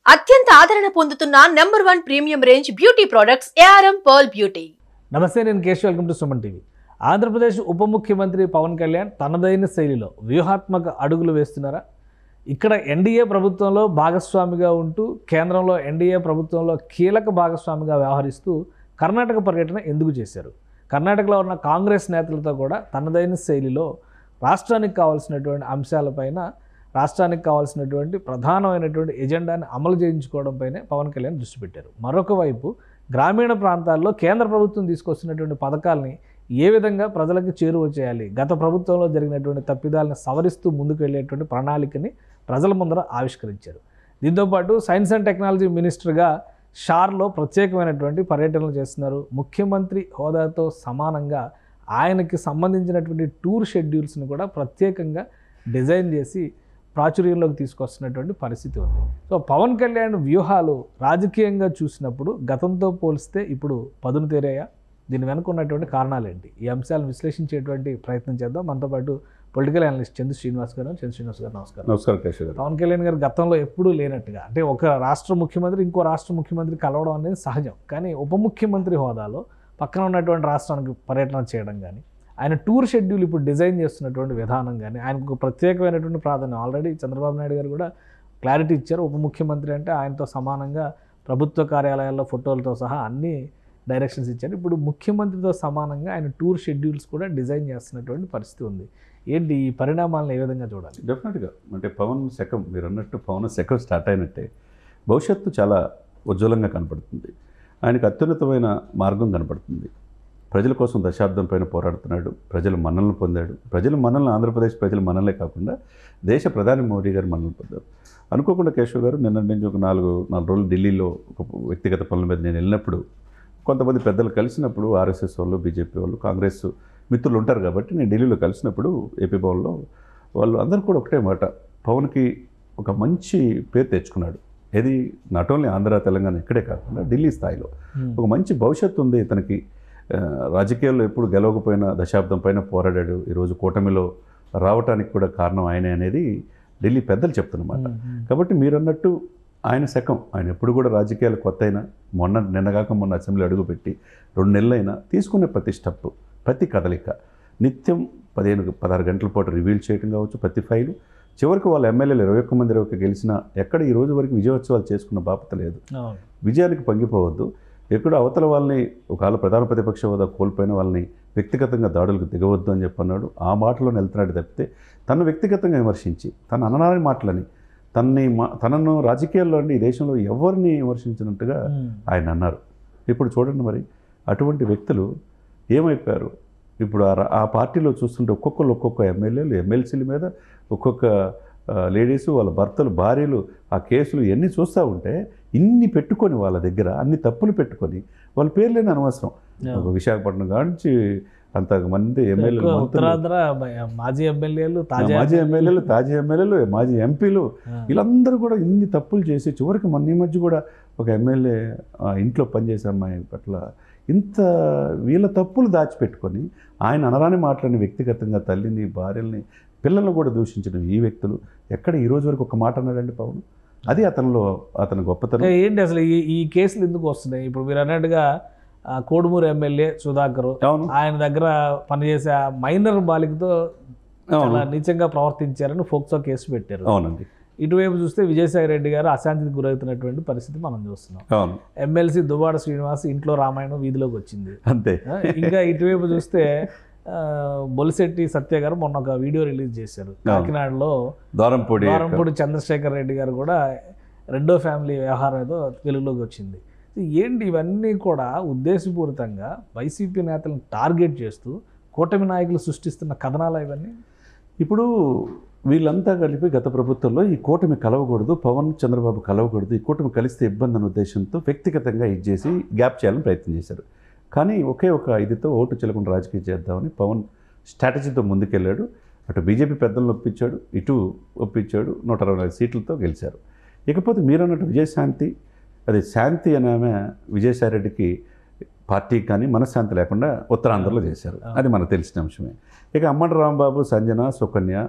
అత్యంత ఆదరణ పొందుతున్న number one premium range beauty products ARM pearl beauty నమస్తే నేను Keshav welcome to Suman TV Andhra Pradesh ఉప ముఖ్యమంత్రి పవన్ కళ్యాణ్ తనదైన శైలిలో వ్యూహాత్మక అడుగులు వేస్తున్నారా ఇక్కడ ఎన్డీఏ ప్రభుత్వంలో భాగస్వామిగా ఉంటూ కేంద్రంలో ఎన్డీఏ ప్రభుత్వంలో కీలక భాగస్వామిగా వ్యవహరిస్తూ కర్ణాటక పర్యటన ఎందుకు చేశారు కర్ణాటకలో ఉన్న కాంగ్రెస్ నేతలతో కూడా తనదైన శైలిలో రాష్ట్రానికి కావాల్సినటువంటి అంశాలపైన రాష్ట్రానికి కావాల్సినటువంటి ప్రధానమైనటువంటి ఎజెండాని అమలు చేయించుకోవడంపైనే పవన్ కళ్యాణ్ దృష్టి పెట్టారు మరొక వైపు గ్రామీణ ప్రాంతాల్లో కేంద్ర ప్రభుత్వం తీసుకొస్తున్నటువంటి పథకాల్ని ఏ విధంగా ప్రజలకు చేరువ చేయాలి గత ప్రభుత్వంలో జరిగినటువంటి తప్పిదాలను సవరిస్తూ ముందుకు వెళ్ళేటువంటి ప్రణాళికని ప్రజల ముందర ఆవిష్కరించారు దీంతోపాటు సైన్స్ అండ్ టెక్నాలజీ మినిస్టర్గా షార్లో ప్రత్యేకమైనటువంటి పర్యటనలు చేస్తున్నారు ముఖ్యమంత్రి హోదాతో సమానంగా ఆయనకి సంబంధించినటువంటి టూర్ షెడ్యూల్స్ని కూడా ప్రత్యేకంగా డిజైన్ చేసి ప్రాచుర్యంలోకి తీసుకొస్తున్నటువంటి పరిస్థితి ఉంది సో పవన్ కళ్యాణ్ వ్యూహాలు రాజకీయంగా చూసినప్పుడు గతంతో పోలిస్తే ఇప్పుడు పదును తీరాయా దీని వెనుక ఉన్నటువంటి కారణాలు ఏంటి ఈ అంశాలను విశ్లేషించేటువంటి ప్రయత్నం చేద్దాం మనతో పాటు పొలిటికల్ అనలిస్ట్ చంద్ర శ్రీనివాస్ గారు చంద్ర శ్రీనివాస్ గారు నమస్కారం నమస్కారం కేశవ్ గారు పవన్ కళ్యాణ్ గారు గతంలో ఎప్పుడూ లేనట్టుగా అంటే ఒక రాష్ట్ర ముఖ్యమంత్రి ఇంకో రాష్ట్ర ముఖ్యమంత్రి కలవడం అనేది సహజం కానీ ఉప ముఖ్యమంత్రి హోదాలో పక్కన ఉన్నటువంటి రాష్ట్రానికి పర్యటన చేయడం కానీ ఆయన టూర్ షెడ్యూల్ ఇప్పుడు డిజైన్ చేస్తున్నటువంటి విధానం కానీ ఆయనకు ఒక ప్రత్యేకమైనటువంటి ప్రాధాన్యం ఆల్రెడీ చంద్రబాబు నాయుడు గారు కూడా క్లారిటీ ఇచ్చారు ఉప ముఖ్యమంత్రి అంటే ఆయనతో సమానంగా ప్రభుత్వ కార్యాలయాల్లో ఫోటోలతో సహా అన్ని డైరెక్షన్స్ ఇచ్చారు ఇప్పుడు ముఖ్యమంత్రితో సమానంగా ఆయన టూర్ షెడ్యూల్స్ కూడా డిజైన్ చేస్తున్నటువంటి పరిస్థితి ఉంది ఏంటి ఈ పరిణామాలను ఏ విధంగా చూడాలి డెఫినెట్గా అంటే పవన్ శకం మీరు అన్నట్టు పవన్ శకం స్టార్ట్ అయినట్టే భవిష్యత్తు చాలా ఉజ్వలంగా కనపడుతుంది ఆయనకు అత్యున్నతమైన మార్గం కనపడుతుంది ప్రజల కోసం దశాబ్దం పైన పోరాడుతున్నాడు ప్రజల మన్నలను పొందాడు ప్రజల మన్నలను ఆంధ్రప్రదేశ్ ప్రజల మన్నలే కాకుండా దేశ ప్రధాని మోడీ గారు మన్నలు పొందారు అనుకోకుండా కేశవ్ గారు నిన్న నుంచి ఒక నాలుగు నాలుగు రోజులు ఢిల్లీలో ఒక వ్యక్తిగత పనుల మీద నేను వెళ్ళినప్పుడు కొంతమంది పెద్దలు కలిసినప్పుడు ఆర్ఎస్ఎస్ వాళ్ళు బీజేపీ వాళ్ళు కాంగ్రెస్ మిత్రులు ఉంటారు కాబట్టి నేను ఢిల్లీలో కలిసినప్పుడు ఏపీ భవన్లో వాళ్ళు అందరూ కూడా ఒకటే మాట పవన్కి ఒక మంచి పేరు తెచ్చుకున్నాడు ఏది నాట్ ఓన్లీ ఆంధ్ర తెలంగాణ ఇక్కడే కాకుండా ఢిల్లీ స్థాయిలో ఒక మంచి భవిష్యత్తు ఉంది ఇతనికి ఆ, రాజకీయాల్లో ఎప్పుడు గెలవకపోయినా దశాబ్దం పైన పోరాడాడు ఈరోజు కూటమిలో రావటానికి కూడా కారణం ఆయనే అనేది ఢిల్లీ పెద్దలు చెప్తున్నమాట కాబట్టి మీరు అన్నట్టు ఆయన శకం ఆయన ఎప్పుడు కూడా రాజకీయాలు కొత్త అయినా మొన్న నిన్నగాక మొన్న అసెంబ్లీ అడుగుపెట్టి రెండు నెలలైనా తీసుకునే ప్రతి స్టెప్ ప్రతి కదలిక నిత్యం పదిహేను పదహారు గంటల పాటు రివీల్ చేయడం కావచ్చు ప్రతి ఫైలు చివరికి వాళ్ళ ఎమ్మెల్యేలు ఇరవై ఒక్క మంది ఇరవై ఒక్క గెలిచినా ఎక్కడ ఈ రోజు వరకు విజయోత్సవాలు చేసుకున్న బాపత లేదు అవును విజయానికి పొంగిపోవద్దు ఎక్కడో అవతల వాళ్ళని ఒకవేళ ప్రధాన ప్రతిపక్ష హోదా కోల్పోయిన వాళ్ళని వ్యక్తిగతంగా దాడులకు దిగవద్దు అని చెప్పన్నాడు ఆ మాటలో వెళ్తున్నాడు తప్పితే తను వ్యక్తిగతంగా విమర్శించి తన అననాని మాటలని తనని మా తనను రాజకీయాల్లో ఈ దేశంలో ఎవరిని విమర్శించినట్టుగా ఆయన అన్నారు ఇప్పుడు చూడండి మరి అటువంటి వ్యక్తులు ఏమైపోయారు ఇప్పుడు ఆ రా- ఆ పార్టీలో చూస్తుంటే ఒక్కొక్కరు ఒక్కొక్క ఎమ్మెల్యేలు ఎమ్మెల్సీల మీద ఒక్కొక్క ఆ, లేడీసు వాళ్ళ భర్తలు భార్యలు ఆ కేసులు ఎన్ని చూస్తూ ఉంటే ఇన్ని పెట్టుకొని వాళ్ళ దగ్గర అన్ని తప్పులు పెట్టుకొని వాళ్ళ పేర్లేని అనవసరం ఒక విశాఖపట్నం కానించి అంతమంది ఎమ్మెల్యేలు ఎక్కువ మంత్రులు, ఉత్తరాంధ్ర బ- మాజీ ఎమ్మెల్యేలు తాజా మాజీ ఎమ్మెల్యేలు తాజా ఎమ్మెల్యేలు మాజీ ఎంపీలు ఆ. వీళ్ళందరూ కూడా ఇన్ని తప్పులు చేసి చివరికి మొన్న ఈ మధ్య కూడా ఒక ఎమ్మెల్యే ఆ, ఇంట్లో పనిచేసే అమ్మాయి పట్ల ఇంత వీళ్ళ తప్పులు దాచిపెట్టుకొని ఆయన అనరాని మాటలని వ్యక్తిగతంగా తల్లిని భార్యల్ని పిల్లల్ని కూడా దూషించిన ఈ వ్యక్తులు ఎక్కడ ఈ రోజు వరకు ఒక మాట అన్నాడండి పవన్ అది అతనిలో అతని గొప్పతనం ఇంకా ఏంటి అసలు ఈ ఈ కేసులు ఎందుకు వస్తున్నాయి ఇప్పుడు మీరు అన్నట్టుగా ఆ, కోడుమూరు ఎమ్మెల్యే సుధాకర్ అవును ఆయన దగ్గర పనిచేసే ఆ మైనర్ బాలికతో చాలా అవును నీచంగా ప్రవర్తించారని ఫోక్సో కేసు పెట్టారు అవునండి ఇటువైపు చూస్తే విజయసాయి రెడ్డి గారు అశాంతికి గురవుతున్నటువంటి పరిస్థితి మనం చూస్తున్నాం అవును ఎమ్మెల్సీ దువ్వాడ శ్రీనివాస్ ఇంట్లో రామాయణం వీధిలోకి వచ్చింది అంతే ఆ, ఇంకా ఇటువైపు చూస్తే ఆ, బొలిశెట్టి సత్య గారు మొన్న ఒక వీడియో రిలీజ్ చేశారు కాకినాడలో ద్వారంపూడి యొక్క- ద్వారంపూడి చంద్రశేఖర్ రెడ్డి గారు కూడా రెండో ఫ్యామిలీ వ్యవహారం ఏదో వెలుగులోకి వచ్చింది ఏంటి ఇవన్నీ కూడా ఉద్దేశపూరితంగా వైసీపీ నేతలను టార్గెట్ చేస్తూ కూటమి నాయకులు సృష్టిస్తున్న కథనాలు ఇవన్నీ ఇప్పుడు వీళ్ళంతా కలిపి గత ప్రభుత్వంలో ఈ కూటమి కలవకూడదు పవన్ చంద్రబాబు కలవకూడదు ఈ కూటమి కలిస్తే ఇబ్బంది అనే ఉద్దేశంతో వ్యక్తిగతంగా ఇది చేసి గ్యాప్ చేయాలని ప్రయత్నం చేశారు కానీ ఒకే ఒక ఇదితో ఓటు చెల్లకుండా రాజకీయం చేద్దామని పవన్ స్ట్రాటజీతో ముందుకెళ్ళాడు అటు బీజేపీ పెద్దలను ఒప్పించాడు ఇటు ఒప్పించాడు నూట అరవై నాలుగు సీట్లతో గెలిచారు ఇకపోతే మీరన్నట్టు విజయశాంతి అది శాంతి అనే ఆమె విజయసాయిరెడ్డికి పార్టీకి కానీ మనశ్శాంతి లేకుండా ఉత్తరాంధ్రలో చేశారు అది మనకు తెలిసిన అంశమే ఇక అమ్మటి రాంబాబు సంజన సుకన్య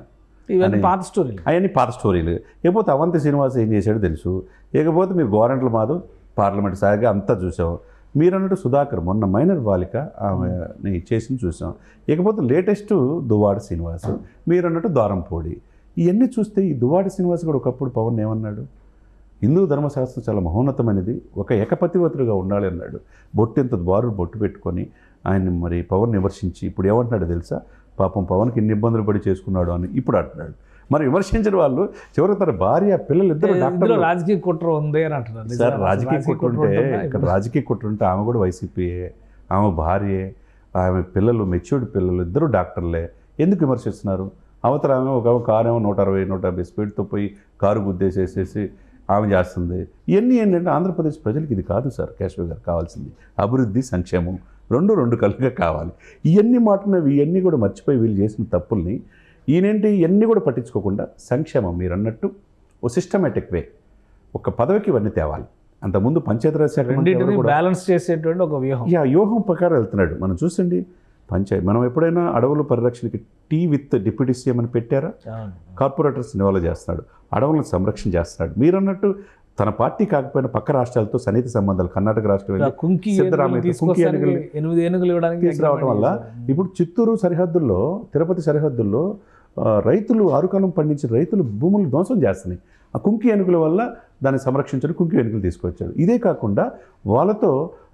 ఇవన్నీ అని- పాత స్టోరీలు అవన్నీ పాత స్టోరీలు ఇకపోతే అవంతి శ్రీనివాస్ ఏం చేశాడో తెలుసు ఇకపోతే మీరు గోరంట్ల మాధవ్ పార్లమెంట్ సాయిగా అంతా చూసాం మీరు అన్నట్టు సుధాకర్ మొన్న మైనర్ బాలిక ఆమెని చేసింది చూసాం ఇకపోతే లేటెస్ట్ దువ్వాడ శ్రీనివాస్ మీరు అన్నట్టు ద్వారంపూడి ఇవన్నీ చూస్తే ఈ దువ్వాడ శ్రీనివాస్ కూడా ఒకప్పుడు పవన్ ఏమన్నాడు హిందూ ధర్మశాస్త్రం చాలా మహోన్నతమైనది ఒక ఏకపతివతుడుగా ఉండాలి అన్నాడు బొట్టు ఇంత ద్వారుడు బొట్టు పెట్టుకొని ఆయన మరి పవన్ విమర్శించి ఇప్పుడు ఏమంటున్నాడు తెలుసా పాపం పవన్కి ఇన్ని ఇబ్బందులు పడి చేసుకున్నాడు అని ఇప్పుడు అంటున్నాడు మరి విమర్శించిన వాళ్ళు చివరికి తన భార్య పిల్లలు ఇద్దరు ఇందులో డాక్టర్లు రాజకీయ కుట్ర ఉంది అని అంటున్నారు సార్ నిజమా? రాజకీయ కుట్ర ఉంటే ఉంటుందా? ఇక్కడ రాజకీయ కుట్ర ఉంటే ఆమె కూడా వైసీపీయే ఆమె భార్యే ఆమె పిల్లలు మెచ్యూర్డ్ పిల్లలు ఇద్దరు డాక్టర్లే ఎందుకు విమర్శిస్తున్నారు అవతల ఆమె ఒక కారు ఏమో నూట అరవై నూట యాభై స్పీడ్తో పోయి కారు గుద్దేసేసేసి ఆమె చేస్తుంది ఇవన్నీ ఏంటంటే ఆంధ్రప్రదేశ్ ప్రజలకు ఇది కాదు సార్ కేశవ్ గారు కావాల్సింది అభివృద్ధి సంక్షేమం రెండు రెండు కలుగా కావాలి ఇవన్నీ మాటలు ఇవన్నీ కూడా మర్చిపోయి వీళ్ళు చేసిన తప్పుల్ని ఈయనేంటి ఇవన్నీ కూడా పట్టించుకోకుండా సంక్షేమం మీరు అన్నట్టు ఓ సిస్టమేటిక్ వే ఒక పదవికి ఇవన్నీ తేవాలి అంతకుముందు పంచాయతీరాజ్ శాఖ మంత్రి ఎవరు రెండింటిని కూడా బ్యాలెన్స్ చేసేటువంటి ఒక వ్యూహం యా వ్యూహం ప్రకారం వెళ్తున్నాడు మనం చూసండి పంచాయతీ మనం ఎప్పుడైనా అడవుల పరిరక్షణకి టీ విత్ డిప్యూటీ సీఎం అని పెట్టారా అవును. కార్పొరేటర్స్ ఇన్వాల్వ్ చేస్తున్నాడు అడవులను సంరక్షణ చేస్తున్నాడు మీరు అన్నట్టు తన పార్టీ కాకపోయినా పక్క రాష్ట్రాలతో సన్నిహిత సంబంధాలు కర్ణాటక రాష్ట్రం ఇలా వెళ్ళి కుంకి సిద్ధరామయ్య ఏనుగులు కుంకి తీసుకొస్తానికి ఏనుగులు ఎనిమిది ఏనుగులు ఇవ్వడానికి తీసుకురావడం వల్ల agreement ఇప్పుడు చిత్తూరు సరిహద్దుల్లో తిరుపతి సరిహద్దుల్లో ఆ, రైతులు ఆరుకాలం పండించిన రైతులు భూములు ధ్వంసం చేస్తున్నాయి ఆ కుంకి ఏనుగుల వల్ల దాన్ని సంరక్షించడం కుంకి ఏనుగులు తీసుకొచ్చాడు ఇదే కాకుండా వాళ్ళతో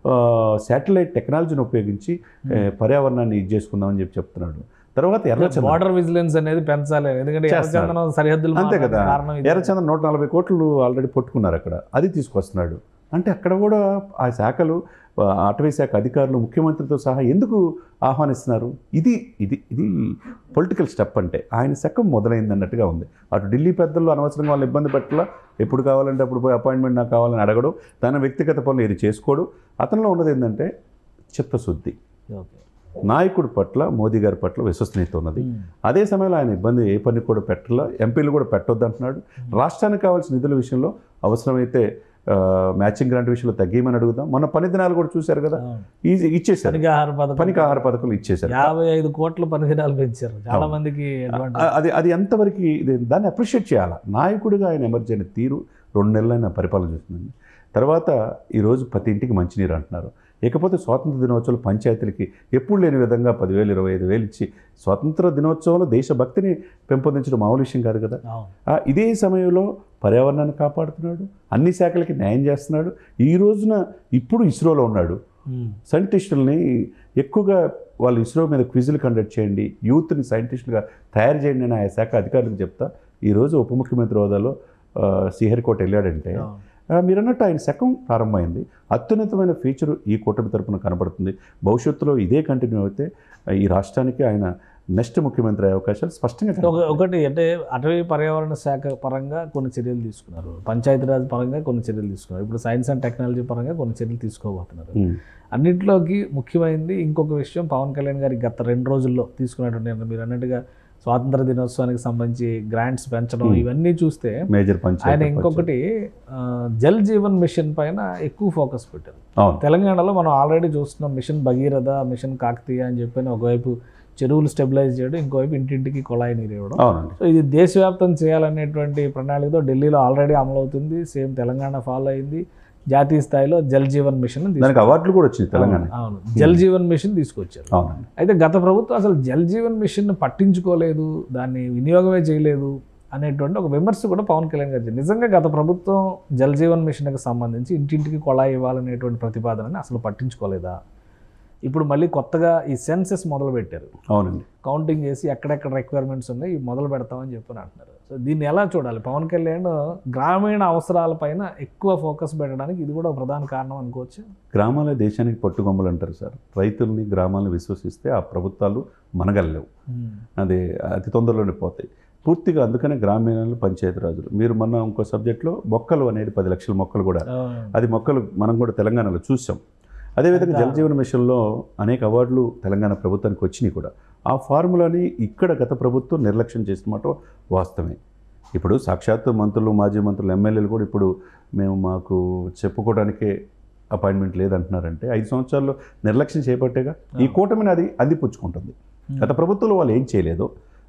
శాటిలైట్ టెక్నాలజీని ఉపయోగించి ఏ, పర్యావరణాన్ని ఇది చేసుకుందామని చెప్పి చెప్తున్నాడు తర్వాత ఎర్రచందనం బార్డర్ విజిలెన్స్ అనేది పెంచాలి ఎందుకంటే చేస్తున్నారు. ఎర్రచందనం సరిహద్దులు అంతే మారడానికి కదా కారణం ఇదే. ఎర్రచందనం నూట నలభై కోట్లు ఆల్రెడీ పట్టుకున్నారు అక్కడ అది తీసుకొస్తున్నాడు అంటే అక్కడ కూడా ఆ శాఖలు ఆ, అటవీ శాఖ అధికారులు ముఖ్యమంత్రితో సహా ఎందుకు ఆహ్వానిస్తున్నారు ఇది ఇది ఇది పొలిటికల్ స్టెప్ అంటే ఆయన శకం మొదలైంది అన్నట్టుగా ఉంది అటు ఢిల్లీ పెద్దలు అనవసరంగా వాళ్ళని ఇబ్బంది పెట్టలా ఎప్పుడు కావాలంటే అప్పుడు పోయి అపాయింట్మెంట్ నాకు కావాలని అడగడు తన వ్యక్తిగత పనులు ఏది చేసుకోడు అతనిలో ఉన్నది ఏంటంటే చిత్తశుద్ధి ఓకే. నాయకుడి పట్ల మోదీ గారి పట్ల విశ్వసనీయత ఉన్నది ఉమ్. అదే సమయంలో ఆయన ఇబ్బంది ఏ పని కూడా పెట్టాల ఎంపీలు కూడా పెట్టొద్దు అంటున్నాడు రాష్ట్రానికి కావాల్సిన నిధుల విషయంలో అవసరమైతే ఆ, మ్యాచింగ్ గ్రాంట్ విషయంలో తగ్గిమని అడుగుదాం మన పని దినాలు కూడా చూశారు కదా అవును. ఈజీ ఇచ్చేశారు పనికి ఆహార పథకం పనికి ఆహార పథకాలు ఇచ్చేశారు యాభై ఐదు కోట్ల పనిదినాలు పెంచారు చాలా అవును. మందికి అడ్వాంటేజ్ ఆ- అది అది ఎంతవరకు ఇది దాన్ని అప్రిషియేట్ చేయాలి నాయకుడిగా ఆయన ఎమర్జీ అయిన తీరు రెండు నెలలు ఆయన పరిపాలన చేస్తుందండి తర్వాత ఈరోజు ప్రతి ఇంటికి మంచినీరు అంటున్నారు ఇకపోతే స్వాతంత్ర దినోత్సవం పంచాయతీలకి ఎప్పుడు లేని విధంగా పదివేలు ఇరవై ఐదు వేలు ఇచ్చి స్వాతంత్ర దినోత్సవంలో దేశభక్తిని పెంపొందించడం మామూలు విషయం కాదు కదా అవును. ఆ, ఇదే సమయంలో పర్యావరణాన్ని కాపాడుతున్నాడు అన్ని శాఖలకి న్యాయం చేస్తున్నాడు ఈ రోజున ఇప్పుడు ఇస్రోలో ఉన్నాడు ఉమ్. సైంటిస్టులని ఎక్కువగా వాళ్ళు ఇస్రో మీద క్విజులు కండక్ట్ చేయండి యూత్ని సైంటిస్టులుగా తయారు చేయండి అని ఆ శాఖ అధికారులకు చెప్తా ఈరోజు ఉప ముఖ్యమంత్రి హోదాలో ఆ, శ్రీహరికోట వెళ్ళాడంటే అవును. ఆ, మీరన్నట్టు ఆయన శకం ప్రారంభమైంది అత్యున్నతమైన ఫీచరు ఈ కూటమి తరపున కనబడుతుంది భవిష్యత్తులో ఇదే కంటిన్యూ అయితే ఆ, ఈ రాష్ట్రానికి ఆయన నెక్స్ట్ ముఖ్యమంత్రి అయ్యే అవకాశాలు స్పష్టంగా ఒక కనబడుతున్నాయి. ఒకటి అంటే అటవీ పర్యావరణ శాఖ పరంగా కొన్ని చర్యలు తీసుకున్నారు పంచాయతీరాజ్ పరంగా కొన్ని చర్యలు తీసుకున్నారు ఇప్పుడు సైన్స్ అండ్ టెక్నాలజీ పరంగా కొన్ని చర్యలు తీసుకోబోతున్నారు ఉమ్. అన్నింటిలోకి ముఖ్యమైనది ఇంకొక విషయం పవన్ కళ్యాణ్ గారి గత రెండు రోజుల్లో తీసుకున్నటువంటి నిర్ణయం. మీరు అన్నట్టుగా స్వాతంత్ర దినోత్సవానికి సంబంధించి గ్రాంట్స్ పెంచడం Hmm. ఇవన్నీ చూస్తే మేజర్ ఆయన పంచాయతీ ఇంకొకటి ఆ, జల్ జీవన్ మిషన్ పైన ఎక్కువ ఫోకస్ పెట్టారు అవును తెలంగాణలో మనం ఆల్రెడీ చూస్తున్నాం మిషన్ భగీరథ మిషన్ కాకతీయ అని చెప్పి ఒకవైపు చెరువులు స్టెబిలైజ్ చేయడం ఇంకోవైపు ఇంటింటికి కొళాయి నీరు ఇవ్వడం అవునండి సో ఇది దేశవ్యాప్తం చేయాలనేటువంటి ప్రణాళికతో ఢిల్లీలో ఆల్రెడీ అమలవుతుంది సేమ్ తెలంగాణ ఫాలో అయింది జాతీయ స్థాయిలో జల్ జీవన్ మిషన్ దానికి అవార్డులు కూడా వచ్చింది తెలంగాణ అవును జల్ జీవన్ మిషన్ తీసుకొచ్చారు అవునండి అయితే గత ప్రభుత్వం అసలు జల్ జీవన్ మిషన్ పట్టించుకోలేదు దాన్ని వినియోగమే చేయలేదు అనేటువంటి ఒక విమర్శ కూడా పవన్ కళ్యాణ్ గారు చేశారు. నిజంగా గత ప్రభుత్వం జల్ జీవన్ మిషన్కి సంబంధించి ఇంటింటికి కొళాయి ఇవ్వాలనేటువంటి ప్రతిపాదనని అసలు పట్టించుకోలేదా ఇప్పుడు మళ్ళీ కొత్తగా ఈ సెన్సెస్ మొదలు పెట్టారు అవునండి కౌంటింగ్ చేసి ఎక్కడెక్కడ రిక్వైర్మెంట్స్ ఉన్నాయి ఇవి మొదలు పెడతామని చెప్పని అంటున్నారు సో దీన్ని ఎలా చూడాలి పవన్ కళ్యాణ్ గ్రామీణ అవసరాలపైన ఎక్కువ ఫోకస్ పెట్టడానికి ఇది కూడా ఒక ప్రధాన కారణం అనుకోవచ్చు గ్రామాలే దేశానికి పట్టుకొమ్మలు అంటారు సార్ రైతుల్ని గ్రామాలను విశ్వసిస్తే ఆ ప్రభుత్వాలు మనగలలేవు అది అతి తొందరలోనే పోతాయి పూర్తిగా అందుకనే గ్రామీణాలు పంచాయతీరాజులు మీరు మొన్న ఇంకో సబ్జెక్ట్లో మొక్కలు అనేది పది లక్షల మొక్కలు కూడా అది మొక్కలు మనం కూడా తెలంగాణలో చూసాం అదేవిధంగా అంతా- జలజీవన మిషన్లో అనేక అవార్డులు తెలంగాణ ప్రభుత్వానికి వచ్చినాయి కూడా ఆ ఫార్ములాని ఇక్కడ గత ప్రభుత్వం నిర్లక్ష్యం చేస్తున్నమాట వాస్తవమే ఇప్పుడు సాక్షాత్తు మంత్రులు మాజీ మంత్రులు ఎమ్మెల్యేలు కూడా ఇప్పుడు మేము మాకు చెప్పుకోవడానికే అపాయింట్మెంట్ లేదంటున్నారంటే ఐదు సంవత్సరాల్లో నిర్లక్ష్యం చేపట్టేగా ఈ కూటమిని అది అందిపుచ్చుకుంటుంది గత ప్రభుత్వంలో వాళ్ళు ఏం చేయలేదు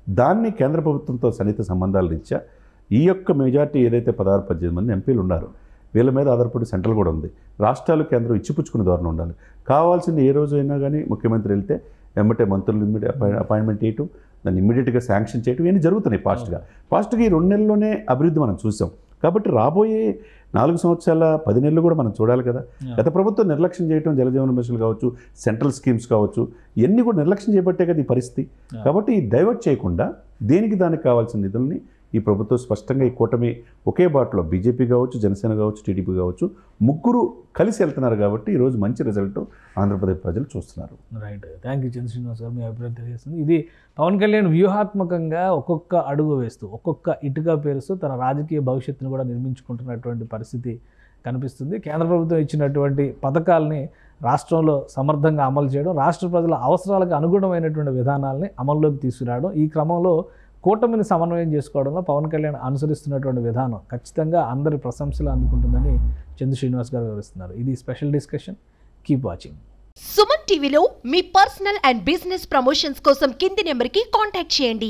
దాన్ని కేంద్ర ప్రభుత్వంతో సన్నిహిత సంబంధాల రీత్యా ఈ యొక్క మెజార్టీ ఏదైతే పదహారు పద్దెనిమిది మంది ఎంపీలు ఉన్నారు వీళ్ళ మీద ఆధారపడి సెంట్రల్ కూడా ఉంది రాష్ట్రాలు కేంద్రం ఇచ్చిపుచ్చుకునే ధోరణి ఉండాలి కావాల్సింది ఏ రోజు అయినా కానీ ముఖ్యమంత్రి వెళ్తే ఎమ్మటే మంత్రులు ఇమ్మీడియట్ అపాయింట్మెంట్ చేయటం దాన్ని ఇమ్మీడియట్గా శాంక్షన్ చేయటం ఇవన్నీ జరుగుతున్నాయి ఫాస్ట్గా ఫాస్ట్గా ఈ రెండు నెలల్లోనే అభివృద్ధి మనం చూసాం కాబట్టి రాబోయే నాలుగు సంవత్సరాల పది నెలలు కూడా మనం చూడాలి కదా Yeah. గత ప్రభుత్వం నిర్లక్ష్యం చేయటం జలజీవన మిషన్లు కావచ్చు సెంట్రల్ స్కీమ్స్ కావచ్చు ఇవన్నీ కూడా నిర్లక్ష్యం చేయబట్టే కదా ఈ పరిస్థితి Yeah. కాబట్టి ఈ డైవర్ట్ చేయకుండా దేనికి దానికి కావాల్సిన నిధుల్ని ఈ ప్రభుత్వం స్పష్టంగా ఈ కూటమి ఒకే బాటలో బీజేపీ కావచ్చు జనసేన కావచ్చు టీడీపీ కావచ్చు ముగ్గురు కలిసి వెళ్తున్నారు కాబట్టి ఈరోజు మంచి రిజల్ట్ ఆంధ్రప్రదేశ్ ప్రజలు చూస్తున్నారు right thank you Chandra Srinivas గారు మీ అభిప్రాయం తెలియజేస్తుంది ఇది పవన్ కళ్యాణ్ వ్యూహాత్మకంగా ఒక్కొక్క అడుగు వేస్తూ ఒక్కొక్క ఇటుగా పేరుస్తూ తన రాజకీయ భవిష్యత్తును కూడా నిర్మించుకుంటున్నటువంటి పరిస్థితి కనిపిస్తుంది కేంద్ర ప్రభుత్వం ఇచ్చినటువంటి పథకాలని రాష్ట్రంలో సమర్థంగా అమలు చేయడం రాష్ట్ర ప్రజల అవసరాలకు అనుగుణమైనటువంటి విధానాలని అమల్లోకి తీసుకురావడం ఈ క్రమంలో కూటమిని సమన్వయం చేసుకోవడంలో పవన్ కళ్యాణ్ అనుసరిస్తున్నటువంటి విధానం ఖచ్చితంగా అందరి ప్రశంసలు అందుకుంటుందని చంద్ర శ్రీనివాస్ గారు వివరిస్తున్నారు ఇది special discussion keep watching Suman టీవీలో మీ పర్సనల్ అండ్ బిజినెస్ ప్రమోషన్స్ కోసం కింది నెంబర్కి కాంటాక్ట్ చేయండి